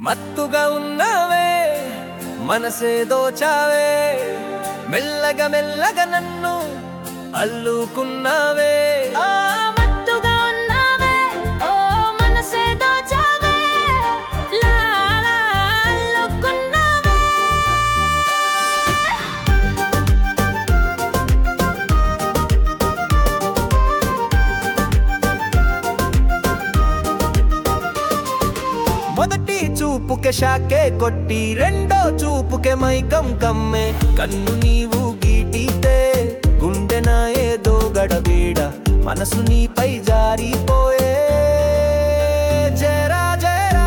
మత్తుగా ఉన్నావే మనసే దోచావే మెల్లగా మెల్లగా నన్ను అల్లుకున్నావే ఓ మత్తుగా ఉన్నావే ఓ మనసే దోచావే లా లా అల్లుకున్నావే మొదటి చూపుకే షాకే కొట్టి రెండో చూపుకే మైకం కమ్మే కన్ను నీవు గీటితే గుండె నా ఏదో గడబీడ మనసు నీపై జారిపోయే జరా జరా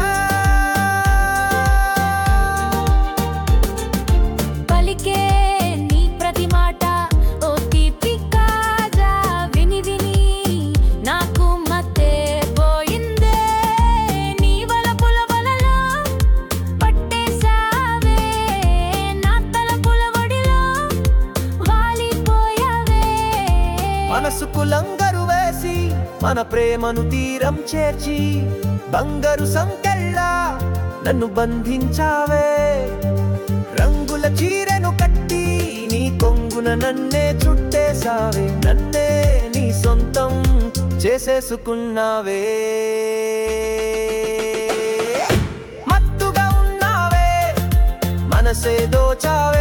పలికే నీ ప్రతి మాట ఓ తీపి కాజా విని విని నాకు మతే పోయిందే నీ వలపుల వలలో పట్టేశావే నా తలపుల ఒడిలో వాలిపోయావే మనసుకు లంగరు వేసి మన ప్రేమను తీరం చేర్చి బంగారు సంకెళ్ళా నన్ను బంధించావే రంగుల చీరెను కట్టి నీ కొంగున నన్నే చుట్టేశావే నన్నే నీ సొంతం చేసేసుకున్నావే మత్తుగా ఉన్నావే మనసే దోచావే